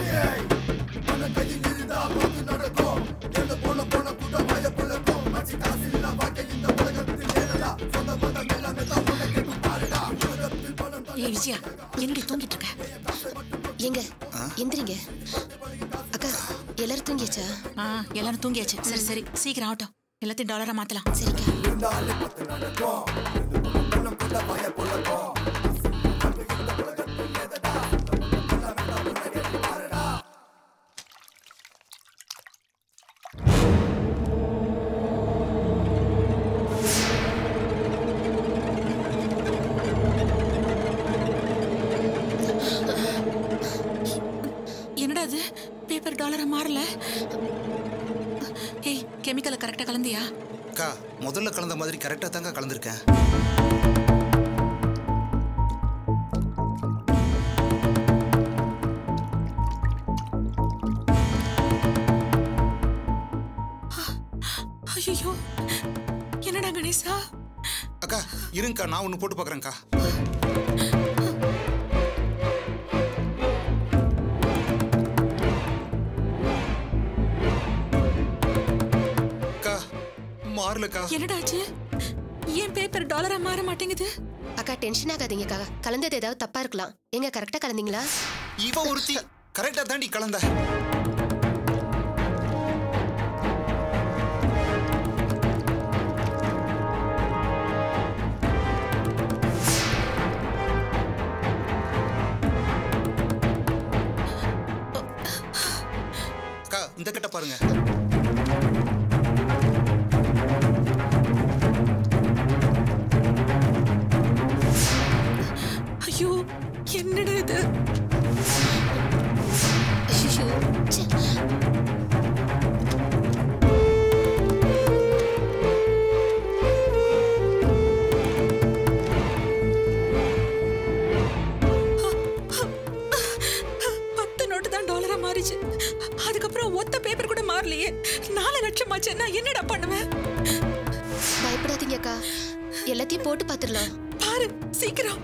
ஏய் விஜயா என்னடி தூங்கிட்டு இருக்க எங்க எந்திரிங்க அக்கா எல்லாரும் தூங்கியாச்சா ஆ எல்லாரும் தூங்கியாச்சு சரி சரி சீக்கிரம் ஆகட்டும் எல்லாத்தையும் டாலரா மாத்தலாம் சரிக்கா என்னடா அது பேப்பர் டாலரா மாறல ஏய் கெமிக்கலை கரெக்டா கலந்தியா அக்கா முதல்ல கலந்த மாதிரி கரெக்டாக தாங்க கலந்துருக்கேன் ஐயோ என்னடா கணேசா அக்கா இருங்கக்கா நான் ஒன்று போட்டு பார்க்குறேங்க்கா அக்கா மாறலக்கா என்னடா ஆச்சு ஏன் பேப்பர் டாலரா மாற மாட்டேங்குது அக்கா டென்ஷன் ஆகாதீங்கக்கா கலந்தது ஏதாவது தப்பா இருக்கலாம் எங்க கரெக்டா கலந்தீங்களா இவ ஒருத்தி கரெக்டாக தாண்டி கலந்த அக்கா இந்த கிட்ட பாருங்க ஐயோ என்னடா இது ஐயோ பத்து நோட்டு தான் டாலரா மாறிச்சு அதுக்கப்புறம் ஒத்த பேப்பர் கூட மாறலையே நாலு லட்சம் ஆச்சுன்னா என்னடா பண்ணுவேன் பயப்படாதீங்க அக்கா எல்லாத்தையும் போட்டு பார்த்துடலாம் பாரு சீக்கிரம்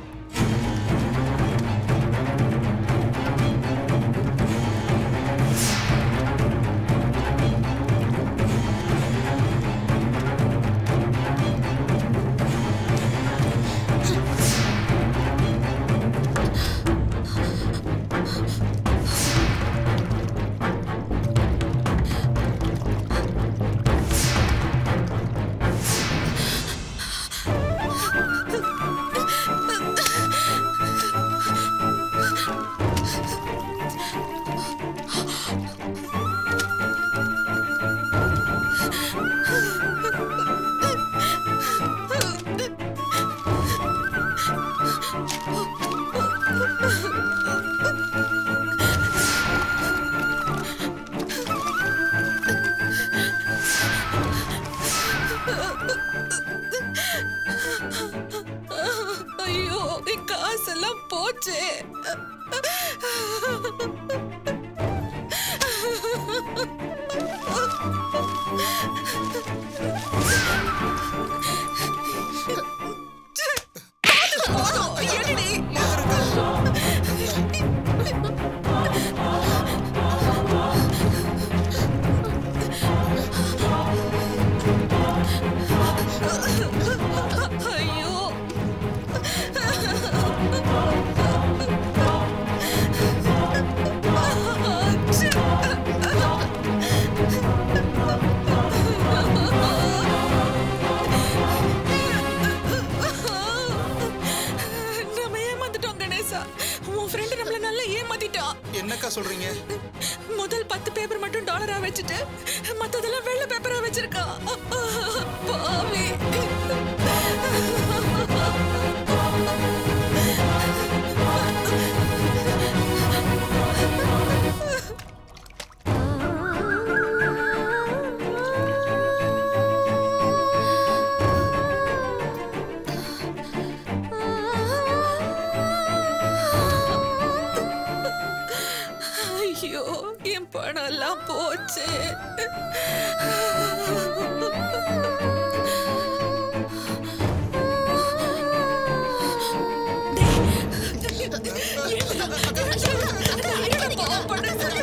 ஐயோ என் காசெல்லாம் போச்சு ஐயோ நம்ம ஏமாந்துட்டோம் கணேசா உன் ஃப்ரெண்டு நம்மள நல்லா ஏமாத்திட்டான் என்னக்கா சொல்றீங்க முதல் பத்து பேப்பர் மட்டும் டாலரா வச்சுட்டு மத்ததெல்லாம் வெள்ளை பேப்பரா வச்சிருக்கான் பாவி ஐயோ என் பணம் எல்லாம் போச்சு என்னடா பாவம் பண்ண?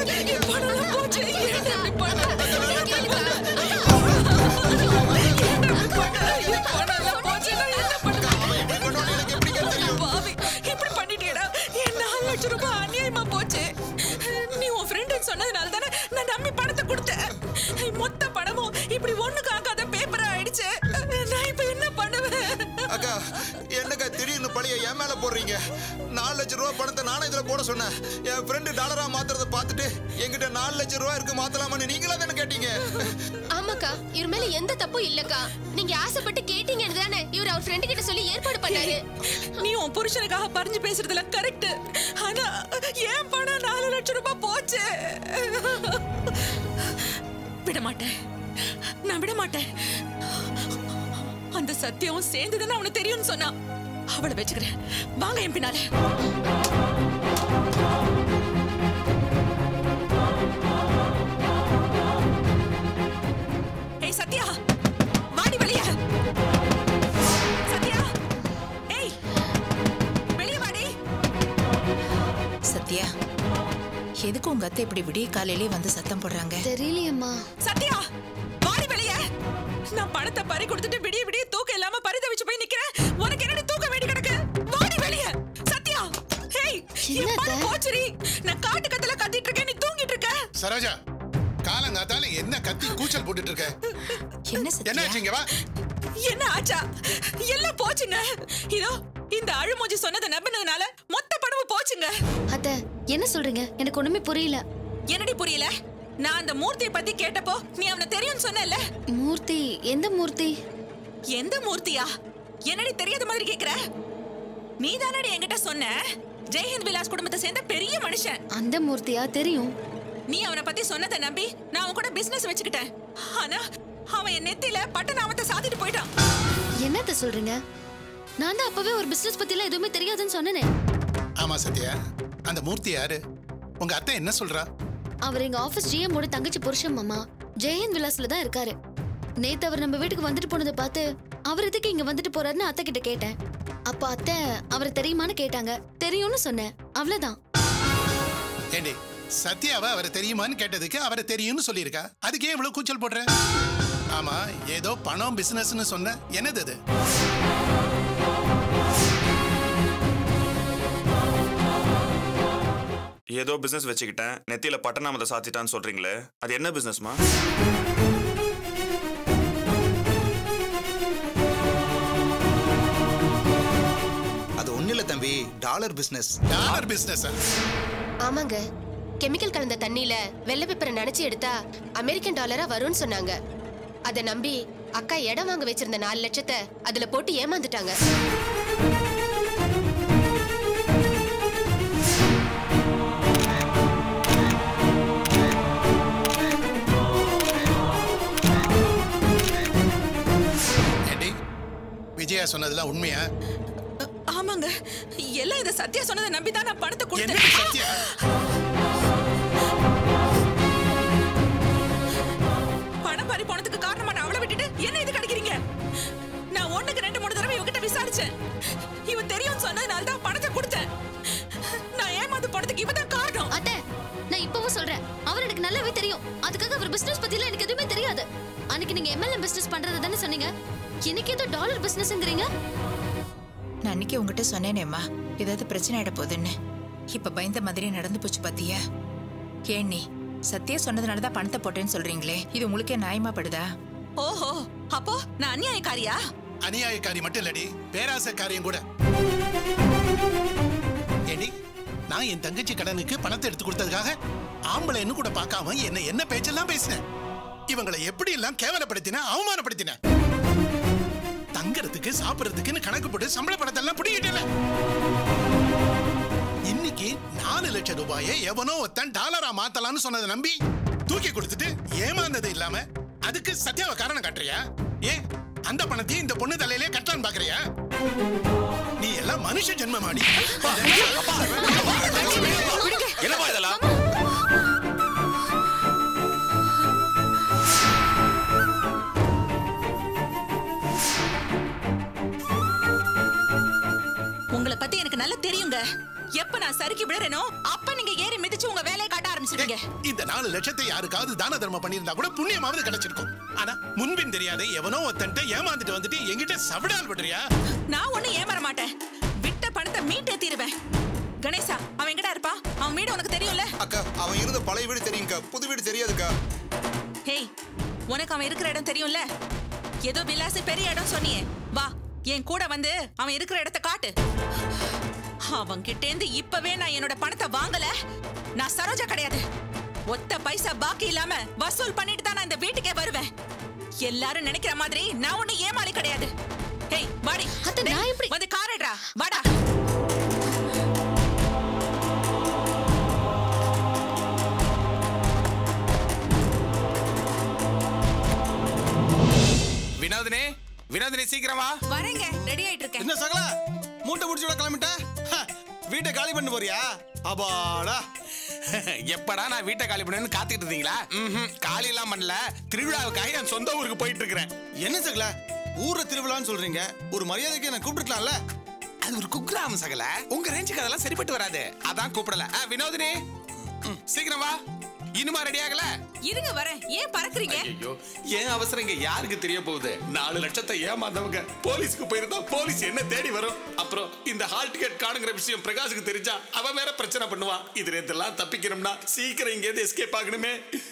மொத்த பணமும் இப்படி ஒண்ணுக்கு ஆகாத பேப்பர் ஆயிடுச்சு நான் இப்ப என்ன பண்ணுவேன் அக்கா என்னக்கா திடீர்னு பழைய என் மேல போடுறீங்க நாலு லட்சம் ரூபாய் பணத்தை நானே இதுல போட சொன்னேன் என் ஃப்ரெண்டு டாலரா மாத்துறத பார்த்துட்டு என்கிட்ட நாலு லட்சம் ரூபாய் இருக்கு மாத்தலாமான்னு நீங்களா தானே கேட்டீங்க ஆமாக்கா இவர் மேல எந்த தப்பும் இல்லக்கா நீங்க ஆசைப்பட்டு கேட்டீங்கன்னு தானே இவர் அவர் ஃப்ரெண்டு கிட்ட சொல்லி ஏற்பாடு பண்ணாரு நீ உன் புருஷனுக்காக பறிஞ்சு பேசுறதுல கரெக்ட் ஆனா ஏன் பணம் நாலு லட்சம் ரூபாய் போச்சு விட மாட்டேன் நான் விட மாட்டேன் அந்த சத்தியம் சேர்ந்துதானே அவனுக்கு தெரியும்னு சொன்னா அவளை வச்சுக்கிறேன் வாங்க என் பின்னால ஏய் சத்யா வாடி வெளிய சத்யா ஏய் வெளிய வாடி சத்யா எதுக்கு உங்க அத்தை இப்படி விடிய காலையிலே வந்து சத்தம் போடுறாங்க தெரியலையம்மா சத்யா வாடி வெளிய நான் பணத்தை பறி கொடுத்துட்டு விடிய விடிய தூக்கம் இல்லாம பரிதவிச்சு போய் நிக்கிறேன் உனக்கு என்னடி தூக்கம் வேண்டி கிடக்கு வாடி வெளிய சத்யா ஹேய் என் என்னத்த? பணம் போச்சுடி நான் காட்டு கத்துல கத்திட்டு இருக்கேன் நீ தூங்கிட்டு இருக்க சரோஜா காலங்காத்தால என்ன கத்தி கூச்சல் போட்டுட்டு இருக்க என்ன சத்யா என்னாச்சு இங்க வா என்ன ஆச்சா எல்லாம் போச்சுங்க இதோ இந்த அழுமூஞ்சி சொன்னதை நம்பினதுனால மொத்த பணமும் போச்சுங்க அத்த என்ன சொல்றீங்க எனக்கு ஒண்ணுமே புரியல என்னடி புரியல நான் அந்த மூர்த்தியை பத்தி கேட்டப்போ நீ அவனை தெரியும்னு சொன்னல மூர்த்தி எந்த மூர்த்தி எந்த மூர்த்தியா என்னடி தெரியாத மாதிரி கேக்குற நீ தானடி என்கிட்ட சொன்ன ஜெயஹிந்த் விலாஸ் குடும்பத்தை சேர்ந்த பெரிய மனுஷன் அந்த மூர்த்தியா தெரியும் நீ அவனை பத்தி சொன்னதை நம்பி நான் அவன் கூட பிசினஸ் வச்சுக்கிட்டேன் ஆனா அவன் என் நெத்தியில பட்டநாமத்தை சாத்திட்டு போயிட்டான் என்னத்த சொல்றீங்க நான் தான் அப்பவே ஒரு பிசினஸ் பத்திலாம் எதுவுமே தெரியாதுன்னு சொன்னேனே ஆமா சத்யா அந்த மூர்த்தி யாரு உங்க அத்தை என்ன சொல்றா அவர் எங்க ஆபீஸ் ஜிஎம் ஓட தங்கச்சி புருஷன் மாமா ஜெயந்த் விலாஸ்ல தான் இருக்காரு நேத்து அவர் நம்ம வீட்டுக்கு வந்துட்டு போனதை பார்த்து அவர் எதுக்கு இங்க வந்துட்டு போறாருன்னு அத்தை கிட்ட கேட்டேன் அப்ப அத்தை அவரை தெரியுமான்னு கேட்டாங்க தெரியும்னு சொன்னேன் அவ்வளவுதான் ஏண்டி சத்யாவை அவரை தெரியுமான்னு கேட்டதுக்கு அவரை தெரியும்னு சொல்லியிருக்கா அதுக்கே இவ்வளவு கூச்சல் போடுற ஆமா ஏதோ பணம் பிசினஸ்னு சொன்ன என்னது அது ஏதோ பிசினஸ் வச்சுக்கிட்டேன் நெத்தியில பட்டநாமத்தை சாத்திட்டான்னு சொல்றீங்களே அது என்ன பிசினஸ்மா அது ஒண்ணு இல்ல தம்பி டாலர் பிசினஸ் டாலர் பிசினஸ் ஆமாங்க கெமிக்கல் கலந்த தண்ணியில வெள்ளை பேப்பரை நனைச்சு எடுத்தா அமெரிக்கன் டாலரா வரும்னு சொன்னாங்க அதை நம்பி அக்கா இடம் வாங்க வச்சிருந்த நாலு லட்சத்தை அதுல போட்டு ஏமாந்துட்டாங்க ஏண்டி விஜயா சொன்னதெல்லாம் உண்மையா ஆமாங்க எல்லாம் இதை சத்யா சொன்னதை நம்பி தான் நான் பணத்தை என்னடி கொடுத்தேன் சத்யா பணம் பறி போனதுக்கு காரணமான அவளை விட்டுட்டு என்ன இது கிடைக்கிறீங்க நான் ஒண்ணுக்கு ரெண்டு மூணு தடவை இவகிட்ட விசாரிச்சேன் இவன் தெரியும் சொன்னதுனால தான் பணத்தை கொடுத்தேன் நான் ஏமாந்து போனதுக்கு இவ தான் காரணம் அத்தை நான் இப்பவும் சொல்றேன் அவர் எனக்கு நல்லாவே தெரியும் அதுக்காக அவர் பிசினஸ் பத்திலாம் எனக்கு எதுவுமே தெரியாது அன்னைக்கு நீங்க எம்எல்ஏ பிசினஸ் பண்றது தானே சொன்னீங்க இன்னைக்கு ஏதோ டாலர் பிசினஸ்ங்கறீங்க நான் அன்னைக்கு உங்ககிட்ட சொன்னேனேம்மா ஏதாவது பிரச்சனை ஆயிட போகுதுன்னு இப்ப பயந்த மாதிரி நடந்து போச்சு பாத்தியா ஏன் நீ சத்யா சொன்னதுனால தான் பணத்தை போட்டேன்னு சொல்றீங்களே இது உங்களுக்கே நியாயமா படுதா ஓஹோ அப்போ நான் அநியாயக்காரியா அநியாயக்காரி மட்டும் இல்லடி பேராசக்காரியும் கூட ஏண்டி நான் என் தங்கச்சி கடனுக்கு பணத்தை எடுத்து கொடுத்ததுக்காக ஆம்பளைன்னு கூட பார்க்காம என்ன என்ன பேச்செல்லாம் பேசினேன் இவங்களை எப்படி எல்லாம் கேவலப்படுத்தின அவமானப்படுத்தின தங்கறதுக்கு சாப்பிடறதுக்குன்னு கணக்கு போட்டு சம்பள பணத்தை எல்லாம் பிடிக்கிட்டல இன்னைக்கு நாலு லட்சம் ரூபாயை எவனோ ஒருத்தன் டாலரா மாத்தலாம்னு சொன்னதை நம்பி தூக்கி கொடுத்துட்டு ஏமாந்தது இல்லாம அதுக்கு சத்யாவை காரணம் காட்டுறியா ஏ அந்த பணத்தையும் இந்த பொண்ணு தலையிலே கட்டலான்னு பாக்குறியா நீ எல்லாம் மனுஷ ஜென்மமாடி என்னப்பா இதெல்லாம் உங்களை பத்தி எனக்கு நல்லா தெரியுங்க எப்ப நான் சறுக்கி விடுறேனோ அப்ப நீங்க ஏறி மிதிச்சு உங்க வேலையை காட்ட ஆரம்பிச்சிடுவீங்க இந்த நாலு லட்சத்தை யாருக்காவது தான தர்மம் பண்ணியிருந்தா கூட புண்ணியமாவது கிடைச்சிருக்கும் ஆனா முன்பின் தெரியாத எவனோ ஒருத்தன்ட்ட ஏமாந்துட்டு வந்துட்டு என்கிட்ட சவிடால் படுறியா நான் ஒண்ணு ஏமாற மாட்டேன் விட்ட பணத்தை மீட்டே தீருவேன் கணேசா அவன் எங்கடா இருப்பான் அவன் வீடு உனக்கு தெரியும்ல அக்கா அவன் இருந்த பழைய வீடு தெரியுங்கக்கா புது வீடு தெரியாதுக்கா ஹேய் உனக்கு அவன் இருக்கிற இடம் தெரியும்ல ஏதோ விலாசி பெரிய இடம் சொன்னியே வா என் கூட வந்து அவன் இருக்கிற இடத்த காட்டு அவன் கிட்டேந்து இப்பவே நான் என்னோட பணத்தை வாங்கல நான் சரோஜா கிடையாது ஒத்த பைசா பாக்கி இல்லாம வசூல் பண்ணிட்டு தான் நான் இந்த வீட்டுக்கே வருவேன் எல்லாரும் நினைக்கிற மாதிரி நான் ஒண்ணு ஏமாளி கிடையாது ஹேய் வாடி அத்தை, நான் டேய், எப்படி- வந்து காரடா வாடா வினோதினி வினோதினி சீக்கிரமா வரேங்க ரெடி ஆயிட்டு இருக்கேன் என்ன சகல மூட்டை முடிச்சு விட கிளம்பிட்ட ஹ, வீட்டை காலி பண்ணி போறியா அபாடா எப்படா நான் வீட்டை காலி பண்ணுன்னு காத்துக்கிட்டு இருந்தீங்களா ம்ஹும், காலி எல்லாம் பண்ணல திருவிழாவுக்காக என் சொந்த ஊருக்கு போயிட்டு இருக்கிறேன் என்ன சகல ஊர்ல திருவிழான்னு சொல்றீங்க ஒரு மரியாதைக்கு என்ன கூப்பிட்டுருக்கலாம்ல அது ஒரு குக்கிராமம் சகல உங்க ரேஞ்சுக்கு அதெல்லாம் சரிப்பட்டு வராது அதான் கூப்பிடல ஆ, வினோதினி ம், சீக்கிரம் வா இனிமா ரெடி ஆகல இருங்க வரேன் ஏன் பறக்குறீங்க ஐயோ ஏன் அவசரம் இங்க யாருக்கு தெரிய போகுது நாலு லட்சத்தை ஏமாந்தவங்க போலீஸ்க்கு போயிருந்தா போலீஸ் என்ன தேடி வரும் அப்புறம் இந்த ஹால் டிக்கெட் காணுங்கிற விஷயம் பிரகாஷுக்கு தெரிஞ்சா அவன் வேற பிரச்சனை பண்ணுவான் இதுல இதெல்லாம் தப்பிக்கணும்னா சீக்கிரம் இங்க இருந்து எஸ்கேப் ஆகணுமே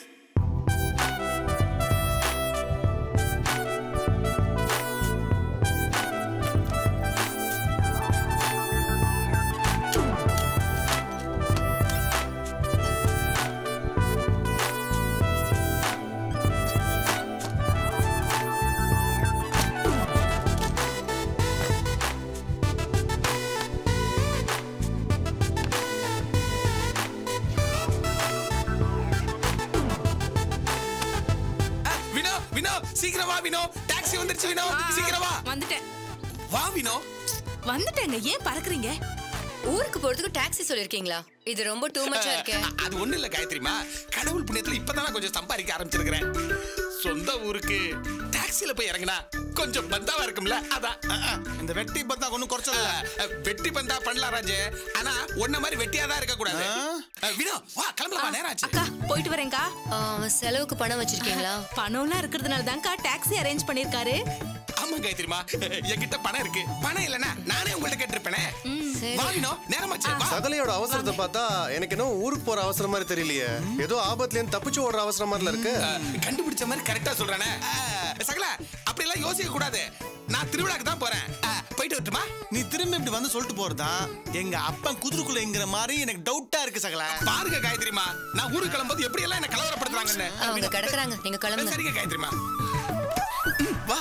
ஆ, வினோ வினோ சீக்கிரம் வா வினோ டாக்ஸி வந்துருச்சு வினோ சீக்கிரம் வா வந்துட்டேன் வா வினோ வந்துட்டேங்க ஏன் பறக்குறீங்க ஊருக்கு போறதுக்கு டாக்ஸி சொல்லிருக்கீங்களா இது ரொம்ப டூ மச்சா இருக்கு அ- அது ஒண்ணு இல்ல காயத்ரிமா கடவுள் புண்ணியத்துல இப்பதான் நான் கொஞ்சம் சம்பாதிக்க ஆரம்பிச்சிருக்கிறேன் சொந்த ஊருக்கு டாக்ஸில போய் இறங்கினா கொஞ்சம் பந்தாவா இருக்கும்ல அதான் அஹ், அஹ், இந்த வெட்டி பத்தா ஒன்றும் குறைச்சல அ, வெட்டி பந்தா பண்ணலாம் ராஜு ஆனா உன்ன மாதிரி வெட்டியா தான் இருக்க கூடாது ஆ? வினோ வா கிளம்பலாம் நேரம் ஆச்சு அக்கா போயிட்டு வரேன்க்கா ஆ, செலவுக்கு பணம் வச்சிருக்கீங்களா பணம்லாம் இருக்கிறதுனால தான்க்கா டாக்ஸி அரேஞ்ச் பண்ணிருக்காரு ஆமா காயத்ரிமா என்கிட்ட பணம் இருக்கு பணம் இல்லனா நானே உங்கள்ட்ட கேட்டிருப்பேனே சரி. வா வினோ நேரமாச்சு வா சகலையோட அவசரத்தை பார்த்தா எனக்கு என்ன ஊருக்கு போற அவசரம் மாதிரி தெரியலையே ஏதோ ஆபத்துல இருந்து தப்பிச்சு ஓடுற அவசரம் மாதிரில இருக்கு அ, கண்டுபிடிச்ச மாதிரி கரெக்டா சொல்றானே அ, சகல அப்படி எல்லாம் யோசிக்க கூடாது நான் திருவிழாக்கு தான் போறேன் அ, போயிட்டு வரட்டுமா நீ திரும்ப இப்படி வந்து சொல்லிட்டு போறதா எங்க அப்பன் குதிரைக்குள்ளங்கிற மாதிரி எனக்கு டவுட்டா இருக்கு சகல பாருங்க காயத்ரிமா நான் ஊருக்கு கிளம்பும்போது எப்படி எல்லாம் என்ன கலவரப்படுத்துறாங்கன்னு அவங்க கிடக்குறாங்க நீங்க கிளம்புங்க சரிங்க காயத்ரிமா ம், வா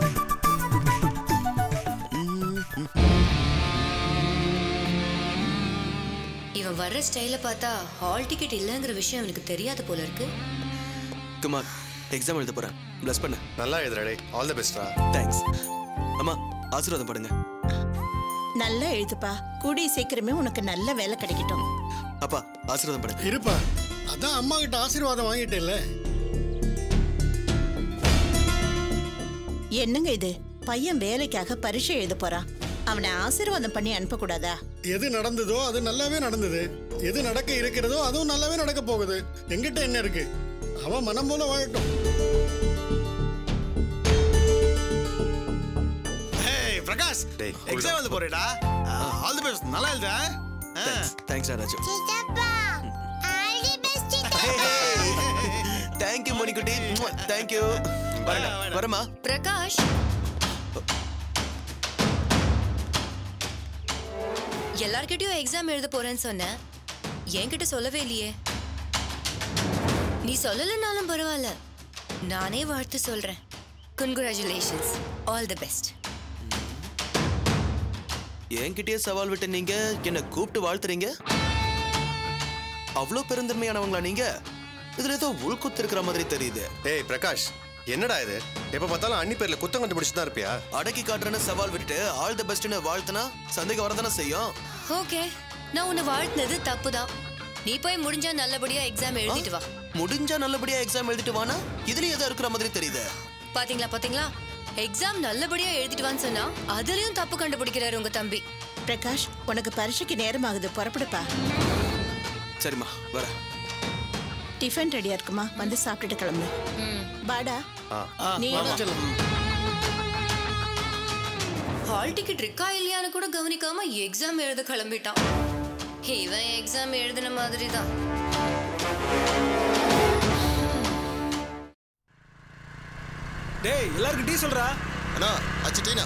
இவன் வர்ற ஸ்டைல பார்த்தா ஹால் டிக்கெட் இல்லைங்கிற விஷயம் அவனுக்கு தெரியாத போல இருக்கு குமார் எக்ஸாம் எழுத போறேன் ப்ளஸ் பண்ண நல்லா எழுதுறடே ஆல் தி பெஸ்ட்ரா தேங்க்ஸ் அம்மா ஆசீர்வாதம் பண்ணுங்க நல்லா எழுதுப்பா கூடிய சீக்கிரமே உனக்கு நல்ல வேலை கிடைக்கட்டும் அப்பா ஆசீர்வாதம் பண்ணுங்க இருப்பா அதான் அம்மா கிட்ட ஆசீர்வாதம் வாங்கிட்டேல்ல என்னங்க இது பையன் வேலைக்காக பரீட்சை எழுத போறான் அவனை ஆசீர்வாதம் பண்ணி அனுப்பக்கூடாதா எது நடந்ததோ அது நல்லாவே நடந்தது எது நடக்க இருக்கிறதோ அதுவும் நல்லாவே நடக்க போகுது எங்கிட்ட என்ன இருக்கு அவன் மனம் போல வாழட்டும் ஏய் பிரகாஷ் டேய், cool எக்ஸாம் down. எழுத போறேடா ஆல் தி பெஸ்ட் நல்லா எழுத thanks Raju thank you Manikutty thank you வரமா பிரகாஷ் எல்லார்கிட்டயும் எக்ஸாம் எழுத போறேன்னு சொன்ன என்கிட்ட சொல்லவே இல்லையே நீ சொல்லலைனாலும் பரவாயில்ல நானே வாழ்த்து சொல்றேன் கங்க்ராச்சுலேஷன்ஸ் ஆல் தி பெஸ்ட் என்கிட்டயே சவால் விட்டு நீங்க என்ன கூப்பிட்டு வாழ்த்துறீங்க அவ்வளோ பெருந்தன்மையானவங்களா நீங்க இதுல ஏதோ உள்குத்து இருக்கிற மாதிரி தெரியுது ஏய் பிரகாஷ் என்னடா இது எப்ப பார்த்தாலும் அண்ணி பேர்ல குத்தம் கண்டுபிடிச்சு தான் இருப்பியா அடக்கி காட்டுறேன்னு சவால் விட்டுட்டு ஆல் தி பெஸ்ட்னு வாழ்த்துனா சந்தேகம் வரதானே செய்யும் ஓகே நான் உன்னை வாழ்த்தினது தப்பு தான் நீ போய் முடிஞ்சா நல்லபடியா எக்ஸாம் எழுதிட்டு வா முடிஞ்சா நல்லபடியா எக்ஸாம் எழுதிட்டு வானா இதுலயும் ஏதோ இருக்கிற மாதிரி தெரியுது பாத்தீங்களா பாத்தீங்களா எக்ஸாம் நல்லபடியா எழுதிட்டு வான்னு சொன்னா அதுலயும் தப்பு கண்டுபிடிக்கிறாரு உங்க தம்பி பிரகாஷ் உனக்கு பரீட்சைக்கு நேரம் ஆகுது புறப்படுப்பா சரிம்மா வரேன் டிஃபன் ரெடியா இருக்குமா வந்து சாப்பிட்டுட்டு கிளம்பு பாடா நீ ஹால் டிக்கெட் இருக்கா இல்லையான்னு கூட கவனிக்காம எக்ஸாம் எழுத கிளம்பிட்டான் இவன் எக்ஸாம் எழுதின மாதிரி தான் டேய் எல்லாருக்கும் டீ சொல்றா அண்ணா அச்சு டீனா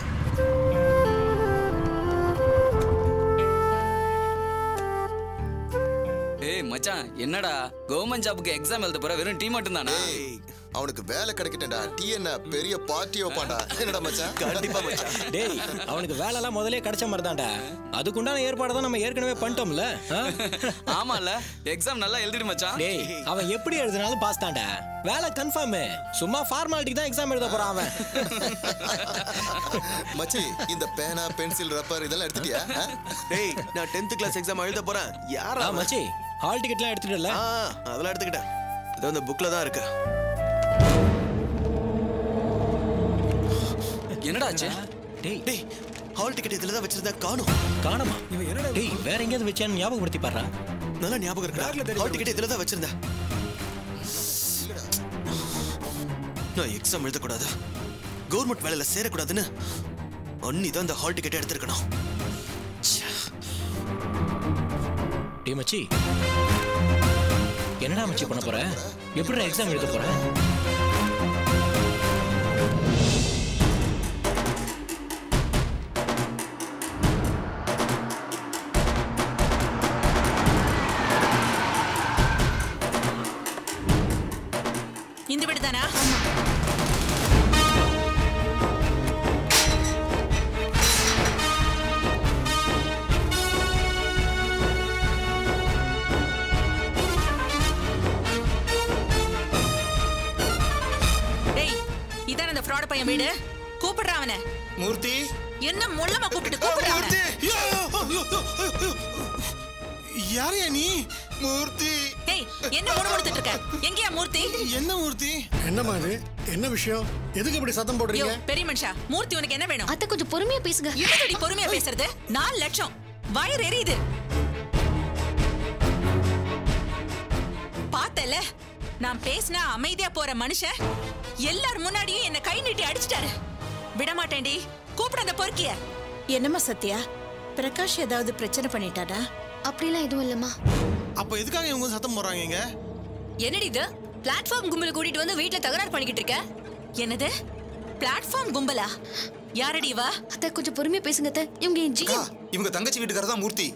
ஏய் மச்சான் என்னடா கவர்மெண்ட் ஜாபுக்கு எக்ஸாம் எழுத போற வெறும் டீ மட்டும் தானா அவனுக்கு வேலை கிடைக்கட்டா டீ என்ன பெரிய பார்ட்டி வைப்பான்டா என்னடா மச்சான் கண்டிப்பா மச்சான் டேய் அவனுக்கு வேலைலாம் முதலே கிடைச்ச மாதிரி தான்டா அதுக்குண்டான ஏற்பாடு தான் நம்ம ஏற்கனவே பண்ணிட்டோம்ல ஆ? ஆமால எக்ஸாம் நல்லா எழுதிடு மச்சான் டேய் அவன் எப்படி எழுதினாலும் பாஸ் தான்டா வேலை கன்ஃபார்ம் சும்மா ஃபார்மாலிட்டிக்கு தான் எக்ஸாம் எழுத போறான் அவன் மச்சி இந்த பேனா பென்சில் ரப்பர் இதெல்லாம் எடுத்துட்டியா ஆ? டேய் நான் 10th கிளாஸ் எக்ஸாம் எழுத போறேன் யாரா ஆ, மச்சி ஹால் டிக்கெட்லாம் எடுத்துட்டல ஆ அதெல்லாம் எடுத்துக்கிட்டேன் இது அந்த புக்ல தான் இருக்கு என்னடா ஆச்சு டேய் டேய் ஹால் டிக்கெட் இதுல தான் வச்சிருந்தா காணும் காணுமா டேய் வேற எங்கேயாவது வச்சான்னு ஞாபகப்படுத்தி பாடுறா நல்லா ஞாபகம் இருக்கு ஹால் டிக்கெட் இதுல தான் வச்சிருந்தேன் நான் எக்ஸாம் எழுதக்கூடாது கவர்மெண்ட் வேலையில சேரக்கூடாதுன்னு அன்னி தான் இந்த ஹால் டிக்கெட் எடுத்திருக்கணும் டேய் மச்சி என்னடா மச்சி பண்ண போற எப்படி எக்ஸாம் எழுத போற இந்த வீடு தானா டேய் இதான அந்த ஃப்ராட் பையன் வீடு கூப்பிடுறா அவனை மூர்த்தி என்ன முள்ளமா கூப்பிட்டு கூப்பிடுறா அவனை யாரையா நீ மூர்த்தி டேய் என்ன முணுமுணுத்துட்டு இருக்க எங்கயா மூர்த்தி என்ன மூர்த்தி என்னம்மா இது என்ன விஷயம் எதுக்கு இப்படி சத்தம் யோ போடுறீங்க பெரிய மனுஷா மூர்த்தி உனக்கு என்ன வேணும் அத்தை கொஞ்சம் பொறுமையா பேசுங்க என்னடி பொறுமையா பேசுறது நாலு லட்சம் வயிறு எரியுது பார்த்தல நான் பேசினா அமைதியா போற மனுஷன் எல்லார் முன்னாடியும் என்ன கை நீட்டி அடிச்சிட்டாரு விட மாட்டேன்டி கூப்பிட அந்த பொறுக்கிய என்னம்மா சத்யா பிரகாஷ் ஏதாவது பிரச்சனை பண்ணிட்டாடா அப்படிலாம் எதுவும் இல்லம்மா அப்ப எதுக்காக இவங்க சத்தம் போடுறாங்க இங்க என்னடி இது பிளாட்ஃபார்ம் கும்பல கூட்டிட்டு வந்து வீட்ல தகராறு பண்ணிக்கிட்டு இருக்க என்னது பிளாட்ஃபார்ம் கும்பலா யாரடி வா அத்தை கொஞ்சம் பொறுமையா பேசுங்க அத்தை இவங்க என் ஜி இவங்க தங்கச்சி வீட்டுக்காரர் தான் மூர்த்தி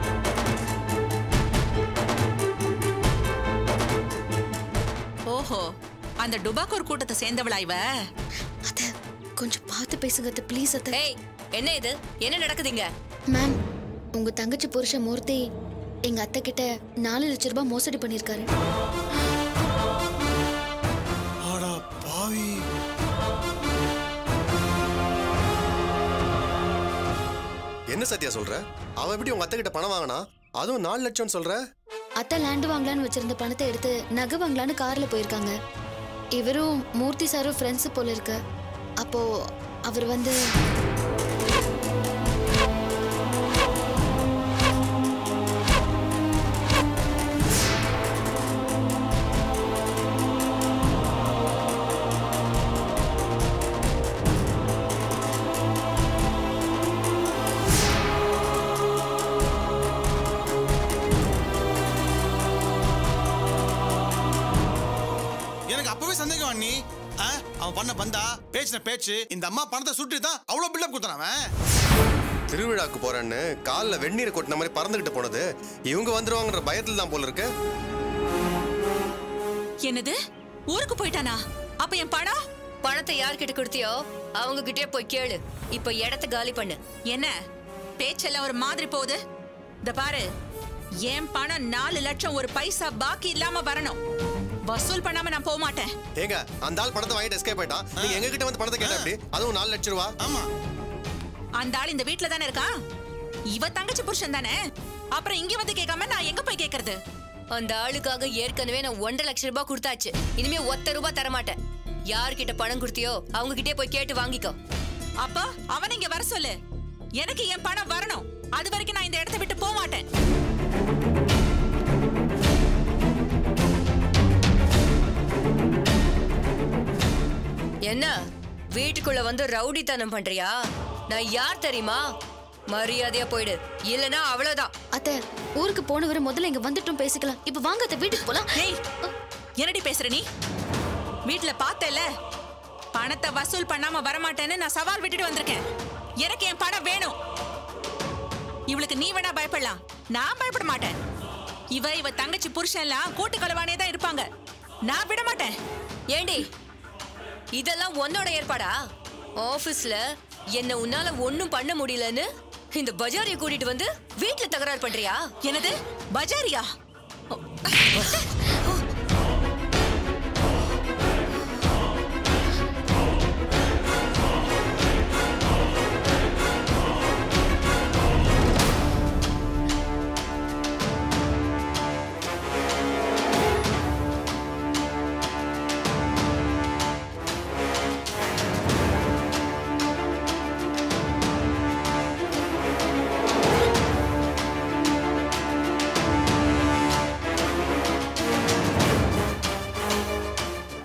ஓஹோ அந்த டுபாக்கூர் கூட்டத்தை சேர்ந்தவளா இவ அத்தை கொஞ்சம் பார்த்து பேசுங்க அத்தை ப்ளீஸ் அத்தை ஏய் என்ன இது என்ன நடக்குதுங்க மேம் உங்க தங்கச்சி புருஷன் மூர்த்தி எங்க அத்தை கிட்ட நாலு லட்ச ரூபாய் மோசடி பண்ணிருக்காரு ஆடா பாவி என்ன சத்யா சொல்ற அவன் எப்படி உங்க அத்தை கிட்ட பணம் வாங்கினா அதுவும் நாலு லட்சம் சொல்ற அத்தை லேண்ட் வாங்கலான்னு வச்சிருந்த பணத்தை எடுத்து நகை வாங்கலான்னு கார்ல போயிருக்காங்க இவரும் மூர்த்தி சாரும் ஃப்ரெண்ட்ஸ் போல இருக்கு அப்போ அவர் வந்து எனக்கு அப்பவே சந்தேகம் அண்ணி ஆ, அவன் பண்ண பந்தா பேச்சின பேச்சு இந்த அம்மா பணத்தை சுட்டு தான் அவ்வளவு பில்டப் கொடுத்தான் அவன் திருவிழாக்கு போறேன்னு கால்ல வெந்நீர் கொட்டின மாதிரி பறந்துகிட்டு போனது இவங்க வந்துருவாங்கன்ற பயத்துல தான் போல இருக்கு என்னது ஊருக்கு போயிட்டானா அப்ப என் பணம் பணத்தை யார்கிட்ட கொடுத்தியோ அவங்க கிட்டே போய் கேளு இப்ப இடத்த காலி பண்ணு என்ன பேச்செல்லாம் ஒரு மாதிரி போகுது இந்த பாரு என் பணம் நாலு லட்சம் ஒரு பைசா பாக்கி இல்லாம வரணும் வசூல் பண்ணாம நான் போக மாட்டேன் ஏங்க அந்த ஆள் பணத்தை வாங்கிட்டு எஸ்கேப் ஆயிட்டான் நீங்க எங்க கிட்ட வந்து பணத்தை கேட்ட எப்படி அதுவும் நாலு லட்சம் ரூபா ஆமா அந்த ஆள் இந்த வீட்ல தானே இருக்கான் இவ தங்கச்சி புருஷன் தானே அப்புறம் இங்க வந்து கேட்காம நான் எங்க போய் கேக்குறது அந்த ஆளுக்காக ஏற்கனவே நான் ஒன்றரை லட்சம் ரூபாய் கொடுத்தாச்சு இனிமே ஒத்த ரூபாய் தர மாட்டேன் யார்கிட்ட பணம் கொடுத்தியோ அவங்க கிட்டே போய் கேட்டு வாங்கிக்கோ அப்போ அவன் இங்க வர சொல்லு எனக்கு என் பணம் வரணும் அது வரைக்கும் நான் இந்த இடத்தை விட்டு போக மாட்டேன் என்ன வீட்டுக்குள்ள வந்து ரவுடித்தனம் பண்றியா நான் யார் தெரியுமா மரியாதையா போயிடு இல்லனா அவ்வளவுதான் அத்தை ஊருக்கு போனவர் முதல்ல இங்க வந்துட்டும் பேசிக்கலாம் இப்ப வாங்க அத்தை வீட்டுக்கு போலாம் ஏய் என்னடி பேசுற நீ வீட்ல பார்த்தல பணத்தை வசூல் பண்ணாம வரமாட்டேன்னு நான் சவால் விட்டுட்டு வந்திருக்கேன் எனக்கு என் பணம் வேணும் இவளுக்கு நீ வேணா பயப்படலாம் நான் பயப்பட மாட்டேன் இவ இவ தங்கச்சி புருஷன்லாம் கூட்டு கலவானே தான் இருப்பாங்க நான் விட மாட்டேன் ஏண்டி இதெல்லாம் உன்னோட ஏற்பாடா ஆபீஸ்ல என்ன உன்னால ஒண்ணும் பண்ண முடியலன்னு இந்த பஜாரியை கூட்டிட்டு வந்து வீட்ல தகராறு பண்றியா என்னது பஜாரியா